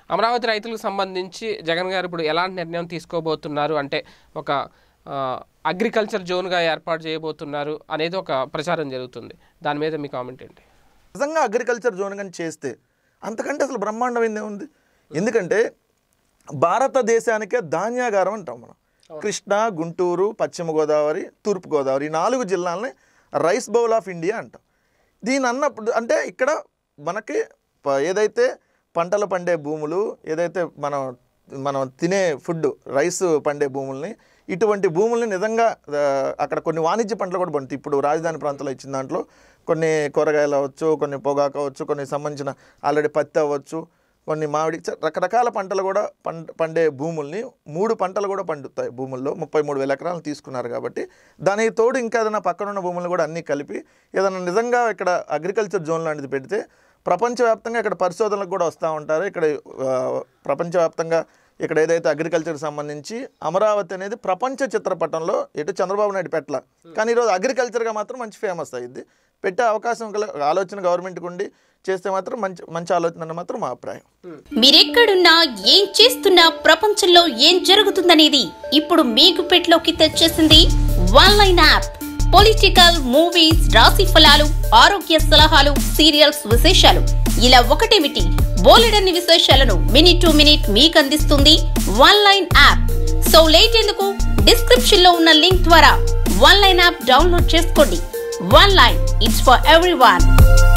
అమరావతి రైతులకు సంబంధించి జగన్ గారు ఇప్పుడు ఎలాంటి నిర్ణయం తీసుకోబోతున్నారు అంటే ఒక అగ్రికల్చర్ జోన్గా ఏర్పాటు చేయబోతున్నారు అనేది ఒక ప్రచారం జరుగుతుంది దాని మీద మీ కామెంట్ ఏంటి నిజంగా అగ్రికల్చర్ జోన్ కానీ చేస్తే అంతకంటే అసలు బ్రహ్మాండమైందే ఉంది ఎందుకంటే భారతదేశానికే ధాన్యాగారం అంటాం మనం కృష్ణా గుంటూరు పశ్చిమ గోదావరి తూర్పు గోదావరి ఈ నాలుగు జిల్లాలని రైస్ బౌల్ ఆఫ్ ఇండియా అంటాం దీని అన్నప్పుడు అంటే ఇక్కడ మనకి ప- ఏదైతే పంటలు పండే భూములు ఏదైతే మనం మనం తినే ఫుడ్ రైస్ పండే భూముల్ని ఇటువంటి భూముల్ని నిజంగా ఆ, అక్కడ కొన్ని వాణిజ్య పంటలు కూడా పండుతాయి ఇప్పుడు రాజధాని ప్రాంతంలో ఇచ్చిన దాంట్లో కొన్ని కూరగాయలు అవ్వచ్చు కొన్ని పొగాకు అవ్వచ్చు కొన్ని సంబంధించిన ఆల్రెడీ పత్తి అవ్వచ్చు కొన్ని మామిడి చ- రకరకాల పంటలు కూడా పంట పండే భూముల్ని మూడు పంటలు కూడా పండుతాయి భూముల్లో ముప్పై మూడు వేల ఎకరాలు తీసుకున్నారు కాబట్టి దానికి తోడు ఇంకా ఏదైనా పక్కనున్న భూములను కూడా అన్నీ కలిపి ఏదైనా నిజంగా ఇక్కడ అగ్రికల్చర్ జోన్ లాంటిది పెడితే ప్రపంచవ్యాప్తంగా ఇక్కడ పరిశోధనలకు కూడా వస్తూ ఉంటారు ఇక్కడ ఆ, ప్రపంచవ్యాప్తంగా ఇక్కడ ఏదైతే అగ్రికల్చర్ సంబంధించి అమరావతి అనేది ప్రపంచ చిత్రపటంలో ఎటు చంద్రబాబు నాయుడు పెట్టల కానీ ఈరోజు అగ్రికల్చర్గా మాత్రం మంచి ఫేమస్ అయ్యింది పెట్టే అవకాశం గల ఆలోచన గవర్నమెంట్కి ఉండి చేస్తే మాత్రం మంచి మంచి ఆలోచన అని మాత్రం మా అభిప్రాయం మీరెక్కడున్నా ఏం చేస్తున్నా ప్రపంచంలో ఏం జరుగుతుందనేది ఇప్పుడు మీకు పెట్లోకి తెచ్చేసింది one line app political movies రాశి ఫలాలు ఆరోగ్య సలహాలు సీరియల్స్ విశేషాలు ఇలా ఒకటేమిటి బోలెడన్ని విశేషాలను మినిట్ టు మినిట్ మీకు అందిస్తుంది one line app so late ఎందుకు డిస్క్రిప్షన్ లో ఉన్న లింక్ ద్వారా వన్ లైన్ యాప్ డౌన్లోడ్ చేసుకోండి one line it's for every